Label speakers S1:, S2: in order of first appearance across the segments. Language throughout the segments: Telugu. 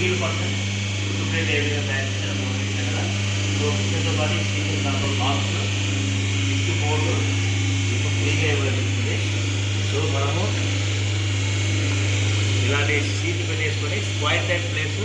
S1: సింగిల్ పర్సన్ డుప్లికేట్ ఏ విధంగా తయారు చేశారో మనం చూసాం కదా సో మిషన్తో పాటు ఈ సీజన్ కంట్రోల్ బాక్స్ స్విచ్ బోర్డు మీకు ఫ్రీగా ఇవ్వబడుతుంది సో మనము ఇలాంటి సీట్ పెట్టేసుకొని స్క్వైర్ టైప్ ప్లేస్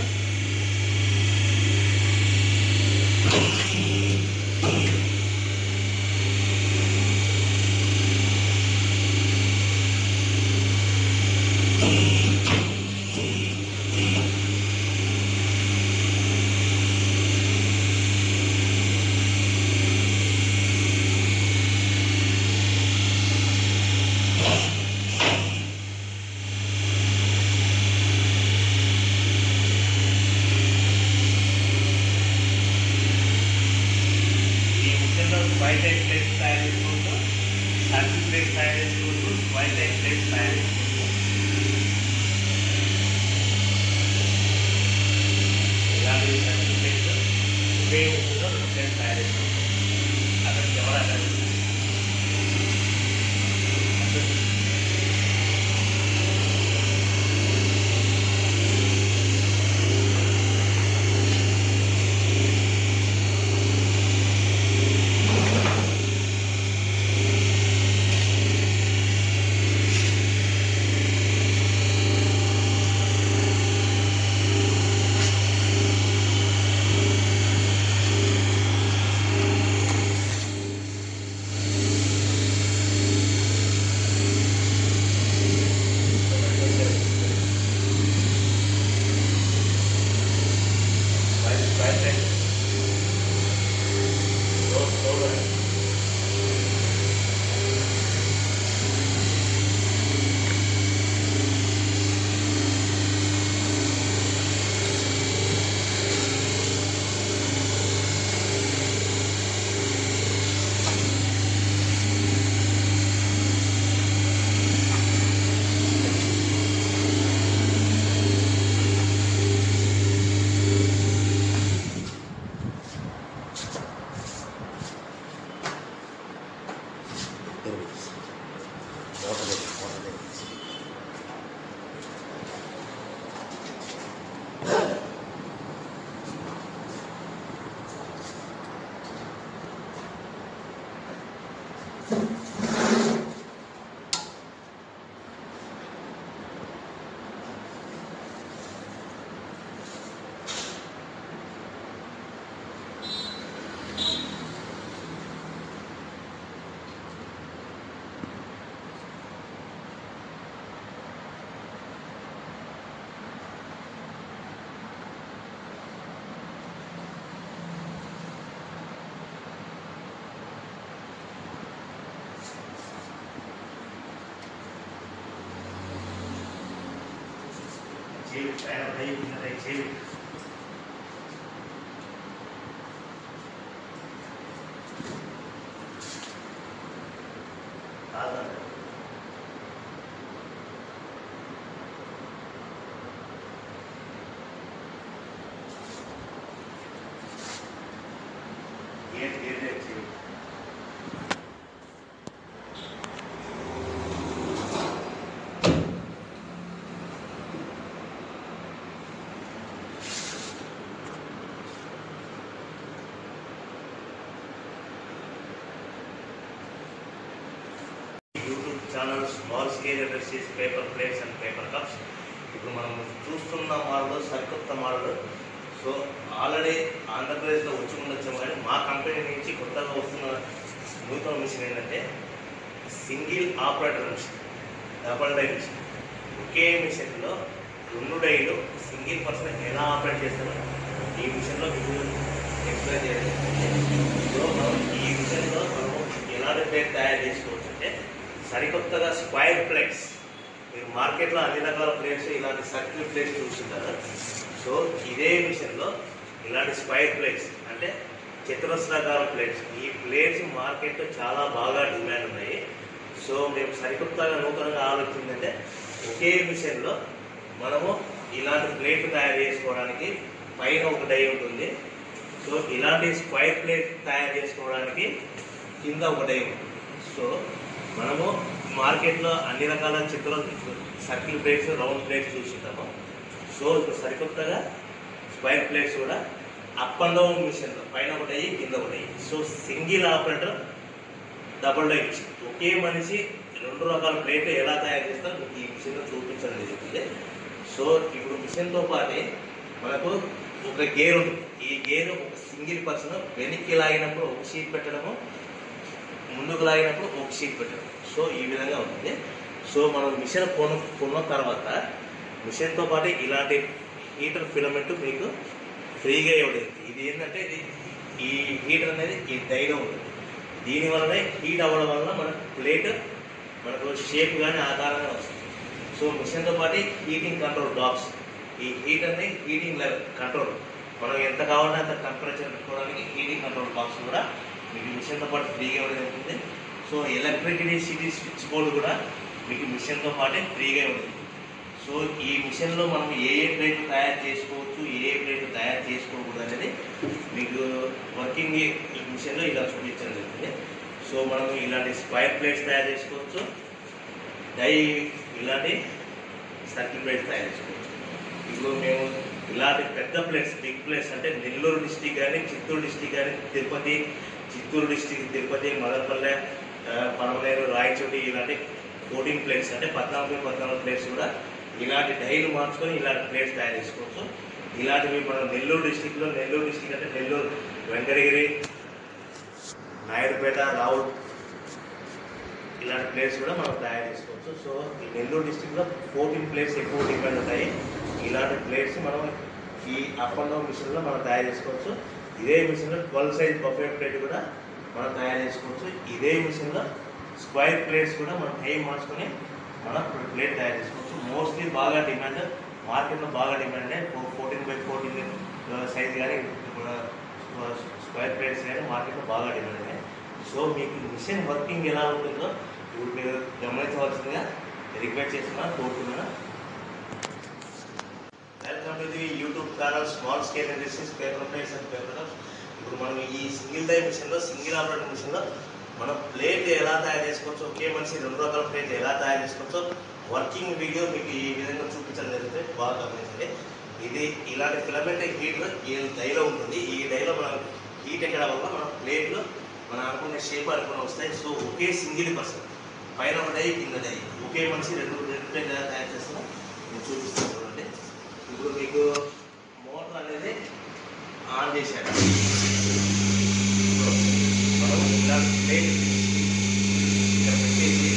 S1: ఈ ముఖ్యంగా స్క్వైర్ టైప్ ప్లేస్ తయారు చేసుకుంటూ సర్కిల్ ప్లేస్ తయారు చేసుకుంటూ స్క్వైర్ టైప్ ప్లేస్ తయారు చేసుకుంటూ ఇలాంటి సర్కిల్ ప్లేస్ ఉపయోగించుకుంటూ రెండు ప్లేస్ తయారు చేసుకుంటాం అక్కడ కెమెరా కనిపిస్తుంది స్క్వైర్ స్క్వైర్ టైప్ స్లో స్లోగా చేయి తయారు అయ్యి చేయి కాదండి ఏం ఏం చేయి YouTube channel small scale industries paper plates and paper cups ఇప్పుడు మనం చూస్తున్న మోడల్ సరికొత్త మోడల్ సో ఆల్రెడీ ఆంధ్రప్రదేశ్లో వచ్చి ఉండొచ్చాము కానీ మా కంపెనీ నుంచి కొత్తగా వస్తున్న నూతన మిషన్ ఏంటంటే single operator machine double die machine ఒకే మిషన్లో రెండు డైలు సింగిల్ పర్సన్ ఎలా ఆపరేట్ చేస్తారో ఈ మిషన్లో మీకు ఎక్స్ప్లెయిన్ చేయాలి సో మనం ఈ మిషన్లో మనం ఎలాంటి ప్లేట్ తయారు చేసుకోవచ్చు అంటే సరికొత్తగా స్క్వైర్ ప్లేట్స్ మీరు మార్కెట్లో అన్ని రకాల ప్లేట్స్ ఇలాంటి సర్కిల్ ప్లేట్స్ చూస్తుంటారు సో ఇదే మిషన్లో ఇలాంటి స్క్వైర్ ప్లేట్స్ అంటే చతురస్రాకార ప్లేట్స్ ఈ ప్లేట్స్ మార్కెట్లో చాలా బాగా డిమాండ్ ఉన్నాయి సో మేము సరికొత్తగా నూతనంగా ఆలోచించిందంటే ఒకే మిషన్లో మనము ఇలాంటి ప్లేట్ తయారు చేసుకోవడానికి పైన ఒక డై ఉంటుంది సో ఇలాంటి స్క్వైర్ ప్లేట్ తయారు చేసుకోవడానికి కింద ఒక డై ఉంటుంది సో మనము మార్కెట్లో అన్ని రకాల చిత్ర సర్కిల్ ప్లేట్స్ రౌండ్ ప్లేట్స్ చూస్తుంటాము సో ఇప్పుడు సరికొత్తగా స్క్వైర్ ప్లేట్స్ కూడా అప్ అండ్ డౌన్ మిషన్ పైన ఒకటి కింద ఒకటి so single operator double die machine ఒకే మనిషి రెండు రకాల ప్లేట్లు ఎలా తయారు చేస్తారో మీకు ఈ మిషన్లో చూపించడం జరుగుతుంది సో ఇప్పుడు మిషన్తో పాటే మనకు ఒక గేర్ ఉంటుంది ఈ గేర్ ఒక సింగిల్ పర్సన్ వెనక్కి లాగినప్పుడు ఒక షీట్ పెట్టడము ముందుకు లాగినప్పుడు ఒక షీట్ పెట్టడం సో ఈ విధంగా ఉంటుంది సో మనం మిషన్ కొను కొన్న తర్వాత మిషన్తో పాటు ఇలాంటి హీటర్ ఫిలమెంట్ మీకు ఫ్రీగా ఇవ్వలేదు ఇది ఏంటంటే ఇది ఈ హీటర్ అనేది ఈ డైలో ఉంటుంది దీని వల్లనే హీట్ అవ్వడం వలన మన ప్లేట్ మనకు షేప్ కానీ ఆకారంగా వస్తుంది సో మిషన్తో పాటు హీటింగ్ కంట్రోల్ డాక్స్ ఈ హీటర్ని హీటింగ్ లెవెల్ కంట్రోల్ మనం ఎంత కావాలంటే అంత టెంపరేచర్ పెట్టుకోవడానికి హీటింగ్ కంట్రోల్ బాక్స్ కూడా మీకు మిషన్తో పాటు ఫ్రీగా ఇవ్వడం ఉంటుంది so electricity city switchboard కూడా మీకు మిషన్తో పాటే ఫ్రీగా ఉంటుంది సో ఈ మిషన్లో మనం ఏ ఏ ప్లేట్లు తయారు చేసుకోవచ్చు ఏ ఏ ప్లేట్లు తయారు చేసుకోకూడదు అనేది మీకు వర్కింగ్ ఈ మిషన్లో ఇలా చూపించడం జరుగుతుంది సో మనం ఇలాంటి స్క్వైర్ ప్లేట్స్ తయారు చేసుకోవచ్చు డై ఇలాంటి సర్కిల్ ప్లేట్స్ తయారు చేసుకోవచ్చు ఇప్పుడు మేము ఇలాంటి పెద్ద ప్లేస్ బిగ్ ప్లేస్ అంటే నెల్లూరు డిస్టిక్ కానీ చిత్తూరు డిస్టిక్ కానీ తిరుపతి చిత్తూరు డిస్టిక్ తిరుపతి మదనపల్లె ఆ, పడమనేరు రాయచోటి ఇలాంటి ఫోర్టీన్ ప్లేస్ అంటే పద్నాలుగు పద్నాలుగు ప్లేస్ కూడా ఇలాంటి డైలు మార్చుకొని ఇలాంటి ప్లేస్ తయారు చేసుకోవచ్చు ఇలాంటివి మనం నెల్లూరు డిస్టిక్లో నెల్లూరు డిస్టిక్ అంటే నెల్లూరు వెంకటగిరి నాయుడుపేట రావుల్ ఇలాంటి ప్లేస్ కూడా మనం తయారు చేసుకోవచ్చు సో ఈ నెల్లూరు డిస్టిక్లో ఫోర్టీన్ ప్లేస్ ఎక్కువ డిపెండ్ ఉంటాయి ఇలాంటి ప్లేట్స్ మనం ఈ అప్ అండ్ డౌన్ మిషన్లో మనం తయారు చేసుకోవచ్చు ఇదే మిషన్లో ట్వెల్వ్ సైజ్ బఫే ప్లేట్ కూడా మనం తయారు చేసుకోవచ్చు ఇదే మిషన్లో స్క్వైర్ ప్లేట్స్ కూడా మనం టైం మార్చుకొని మనం ప్లేట్ తయారు చేసుకోవచ్చు మోస్ట్లీ బాగా డిమాండ్ మార్కెట్లో బాగా demand fourteen by fourteen size కానీ స్క్వైర్ ప్లేట్స్ కానీ మార్కెట్లో బాగా డిమాండ్ ఉన్నాయి సో మీకు మిషన్ వర్కింగ్ ఎలా ఉంటుందో ఇప్పుడు మీరు గమనించవలసిందిగా రిక్వెస్ట్ చేస్తున్నాను కోరుతున్నాను welcome to the YouTube channel small scale industries paper plates and paper ఇప్పుడు మనం ఈ సింగిల్ డై మిషన్లో సింగిల్ ఆపరేటర్ మిషన్లో మనం ప్లేట్ ఎలా తయారు చేసుకోవచ్చు ఒకే మనిషి రెండు రకాల ప్లేట్ ఎలా తయారు చేసుకోవచ్చో వర్కింగ్ వీడియో మీకు ఈ విధంగా చూపించడం జరుగుతుంది బాగా గమనించండి ఇది ఇలాంటి ఫిలమెంట్ హీటర్ ఈ డైలో ఉంటుంది ఈ డైలో మనం హీట్ ఎక్కడం వల్ల మన ప్లేట్లు మనం అనుకునే షేప్ అనుకునే వస్తాయి సో ఒకే సింగిల్ పర్సన్ పైన ఒక డై కింద డై ఒకే మనిషి రెండు రెండు ప్లేట్ ఎలా తయారు చేస్తున్నా నేను చూపిస్తాను చూడండి ఇప్పుడు మీకు మోటార్ అనేది ఆన్ చేశాడు మనం ఇలా ప్లేట్ ఇక్కడ పెట్టేసి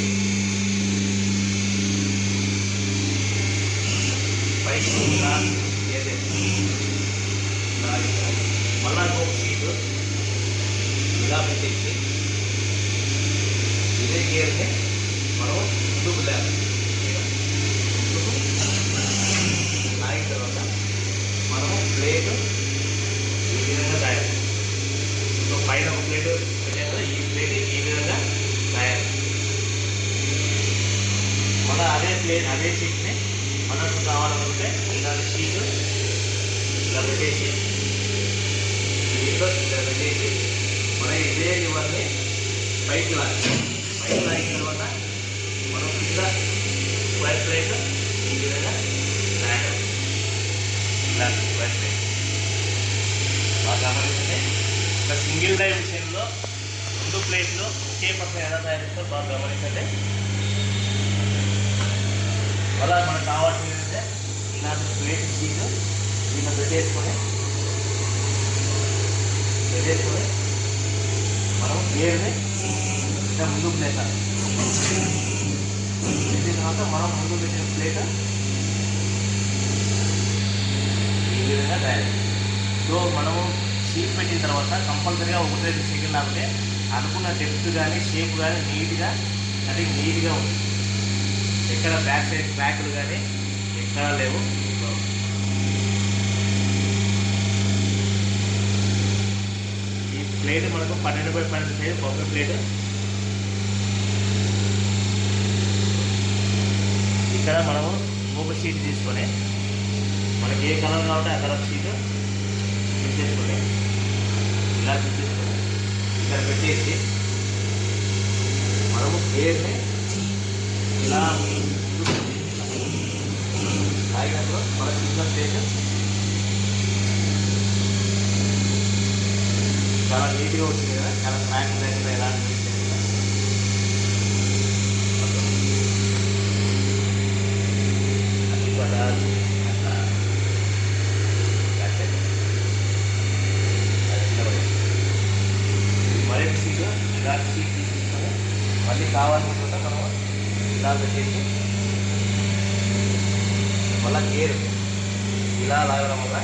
S1: పైకి ఇలా ఏదైతే ఇలా ఇలా. మళ్ళా ఇంకొక సీటు ఇలా పెట్టేసి ఇదే గేర్ని మనం ముందుకు లేపాలి ఇలా. ముందుకు లాగిన తర్వాత మనము ప్లేట్ ఈ విధంగా తయారు సో పైన ఒక ప్లేట్ పెట్టాం కదా ఈ ప్లేట్ ఈ విధంగా తయారు మళ్ళీ అదే ప్లేట్ అదే షీట్ని మనకు కావాలనుకుంటే ఇలాంటి షీట్ ఇలా పెట్టేసి దీంట్లో ఇలా పెట్టేసి మనం ఇదే ఇవన్నీ పైకి లాగి పైకి లాగిన తర్వాత మనం కింద స్క్వేర్ ప్లేట్ ఈ విధంగా తయారు ఇలా స్క్వేర్ ప్లేట్ బాగా గమనించండి ఒక సింగిల్ డై విషయంలో రెండు ప్లేట్లు ఒకే పక్కన ఎలా తయారు చేస్తారో బాగా గమనించండి అలా మనకు కావాల్సింది ఏంటంటే ఇలాంటి ప్లేట్ షీట్ దీన్ని పెట్టేసుకొని పెట్టేసుకొని మనం గేర్ని ఇంకా ముందుకు పెట్టాలి పెట్టిన తర్వాత మనం ముందు పెట్టిన ప్లేట్ ఈ విధంగా తయారు సో మనము షీట్ పెట్టిన తర్వాత కంపల్సరీగా ఒకటి రెండు సెకండ్ లేకపోతే అనుకున్న డెప్త్ కానీ షేప్ కానీ నీట్గా కటింగ్ నీట్గా ఉంది ఎక్కడ బ్యాక్ సైడ్ బ్యాక్లు కానీ ఎక్కడ లేవు ఈ ప్లేట్ మనకు పన్నెండు బై పన్నెండు సైజ్ బొమ్మ ప్లేట్ ఇక్కడ మనము మూగ షీట్ తీసుకొని మనకి ఏ కలర్ కావాలంటే ఆ కలర్ షీట్ తీసుకొని ఇలా తీసుకొని ఇక్కడ పెట్టేసి మనము గేర్ని ఇలా ఆగినప్పుడు మన కింద ప్లేట్ చాలా నీట్గా వచ్చింది కదా చాలా ట్రాక్ లేకుండా ఎలాంటి mistake లేదు. అది కూడా అట్లా కట్టేది. అది కింద పడేది. ఇది మరొక సీటు ఇలాంటి సీట్ తీసుకొని మళ్ళీ కావాలనుకుంటే మనం ఇలా పెట్టేసి మళ్ళా గేర్ ఇలా లాగడం వల్ల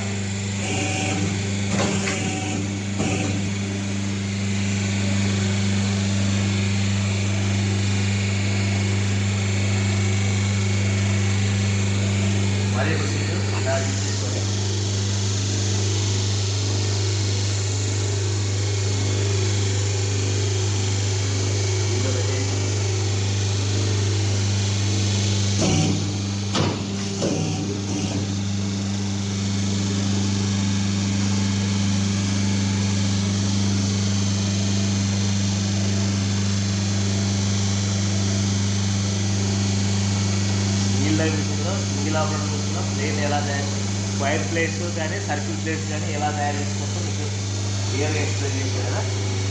S1: మరి ఒక సీటు ఇలా తీసుకొని దీంట్లో పెట్టేసి సింగిల్ లైన్ మిషన్లో సింగిల్ ఆపరేటర్ మిషన్లో ప్లేట్ ఎలా తయారు వైర్ ప్లేట్స్ కానీ సర్కిల్ ప్లేట్స్ కానీ ఎలా తయారు చేసుకోవచ్చో మీకు క్లియర్గా ఎక్స్ప్లెయిన్ చేశాను కదా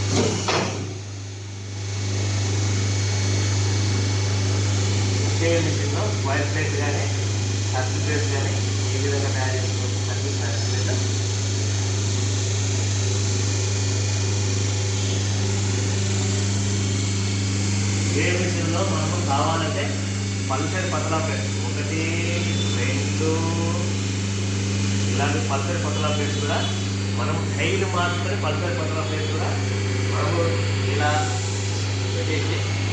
S1: కేవీ మిషన్లో వైర్ ప్లేట్ కానీ సర్కిల్ ప్లేట్స్ కానీ ఏ విధంగా తయారు చేసుకోవచ్చు సర్కిల్ ప్లేట్ ఏ మిషన్లో మనము కావాలంటే పల్సర్ పతలా ప్లేట్స్ ఒకటి రెండు ఇలాంటి పల్సర్ పతలా ప్లేట్స్ కూడా మనం టైల్ మార్చుకొని పల్సర్ పతలా ప్లేట్స్ కూడా మనము ఇలా పెట్టేసి